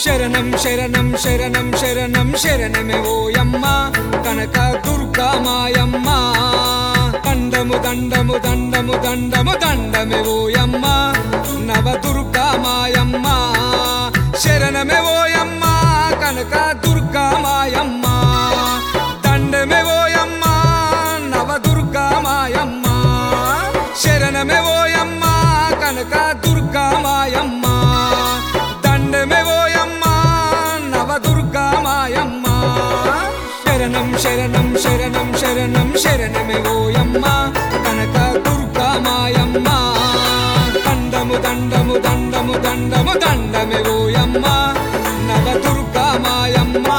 శరణం శరణం శరణం శరణం శరణమే ఓయమ్మ కనక దుర్గా మాయమ్మ దండము దండము దండము దండము దండమే ఓయమ్మ నవ దుర్గా మాయమ్మ శరణమే ఓయమ్మ కనక దుర్గా మాయమ్మ దండమే ఓయమ్మ నవ దుర్గా మాయమ్మ శరణమే ఓయమ్మ కనక దుర్గా మాయమ్మ దండమే ఓయమ్మ నవ దుర్గా మాయమ్మ శరణం శరణం శరణం శరణం శరణమే ఓయమ్మ కనక దుర్గా మాయమ్మ దండము దండము దండము దండము దండమే ఓయమ్మ నవ దుర్గా మాయమ్మ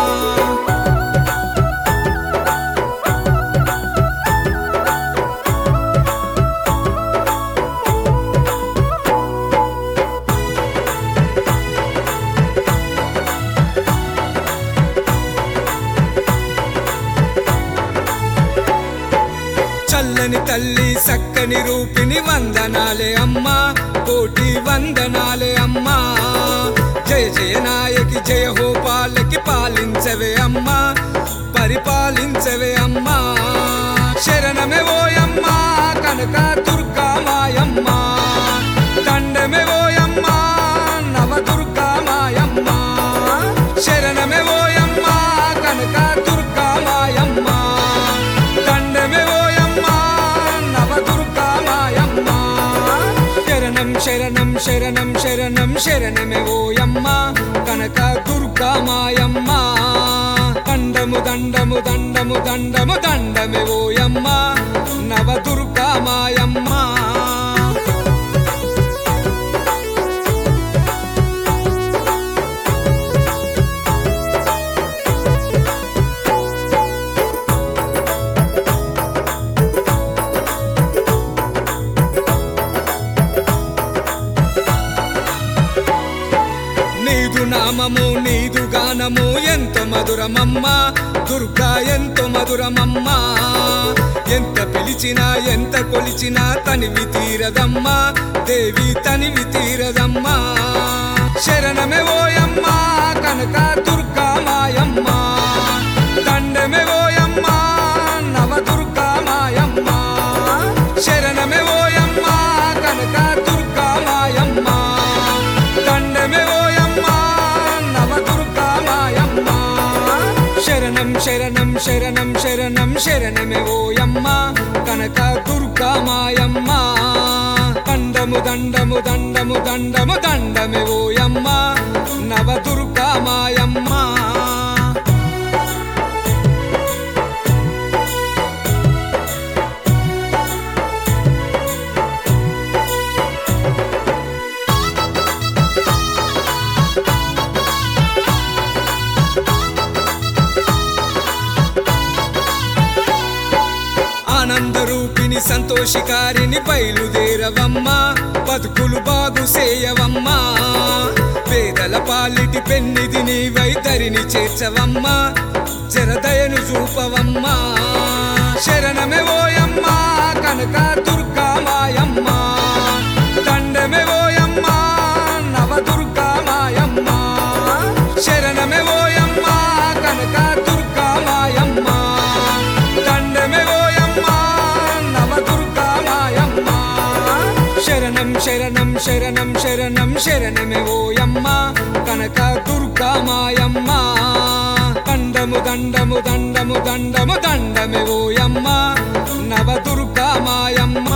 చల్లని తల్లి సక్కని రూపిణి వందనాలే అమ్మా కోటి వందనాలే అమ్మా జయ జయ నాయకి జయ హో పాలకి పాలించవే అమ్మా పరిపాలించవే అమ్మా శరణమే ఓయమ్మా కనక దుర్గా మాయమ్మ దండమే ఓయమ్మా నవ దుర్గా మాయమ్మ శరణమే ఓయమ్మా కనక దుర్గా మాయమ్మ దండమే ఓయమ్మ నవ దుర్గా మాయమ్మ శరణం శరణం శరణం శరణం శరణమే ఓయమ్మ కనక దుర్గా మాయమ్మ దండము దండము దండము దండము దండమే ఓయమ్మ నవ దుర్గా మాయమ్మ నీదు నామము నీదు గానము ఎంత మధురమమ్మ దుర్గా ఎంత మధురమమ్మ ఎంత పిలిచినా ఎంత కొలిచినా తనివి తీరదమ్మా దేవి తనివి తీరదమ్మా శరణమే ఓయమ్మ కనక దుర్గా మాయమ్మ దండమే ఓయమ్మ నవ దుర్గా మాయమ్మ శరణమే ఓయమ్మ కనక దుర్గా మాయమ్మ దండమే ఓయమ్మ నవ దుర్గా మాయమ్మ శరణం శరణం శరణం శరణం శరణమే ఓయమ్మ కనక దుర్గా మాయమ్మ దండము దండము దండము దండము దండమే ఓయమ్మ నవ దుర్గా మాయమ్మ ఆనందరూపిణి సంతోషికారిని బయలుదేరవమ్మ బతుకులు బాగు చేయవమ్మా పేదల పాలిటి పెన్నిది నీ వైతరిని చేర్చవమ్మ జరదయను చూపవమ్మా శరణమే ఓయమ్మ కనక దుర్గా మాయమ్మ దండమే ఓయమ్మ నవ దుర్గా మాయమ్మ శరణమే ఓయమ్మ కనక దుర్గా మాయమ్మ దండమే ఓయమ్మ నవ దుర్గా మాయమ్మ శరణం శరణం శరణం శరణం శరణమే ఓయమ్మ కనక దుర్గా మాయమ్మ దండము దండము దండము దండము దండమే ఓయమ్మ నవ దుర్గా మాయమ్మ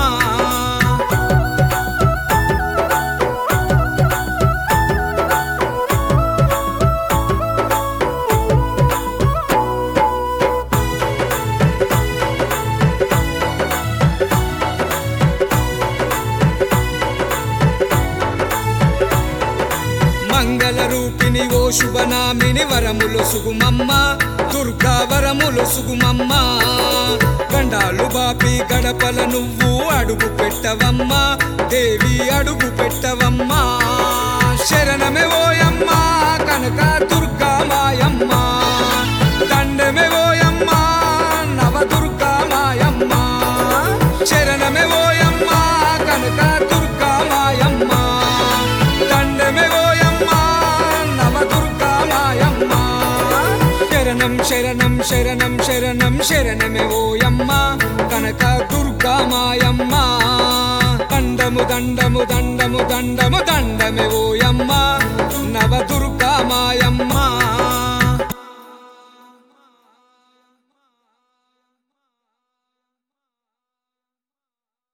మంగళ రూపిణి ఓ శుభనామిని వరములు సుగుమమ్మ దుర్గా వరములు సుగుమమ్మ గండాలు బాపి గడపల నువ్వు అడుగు పెట్టవమ్మ దేవి అడుగు పెట్టవమ్మ శరణమే ఓయమ్మ కనక దుర్గా మాయమ్మ దండమే ఓయమ్మ నవ దుర్గా మాయమ్మ శరణమే ఓయమ్మ కనక దుర్గా మాయమ్మ దండమే ఓయమ్మ నవ శరణం శరణం శరణం శరణం శరణమే ఓయమ్మ కనక దుర్గా మాయమ్మ దండము దండము దండము దండము దండమే ఓ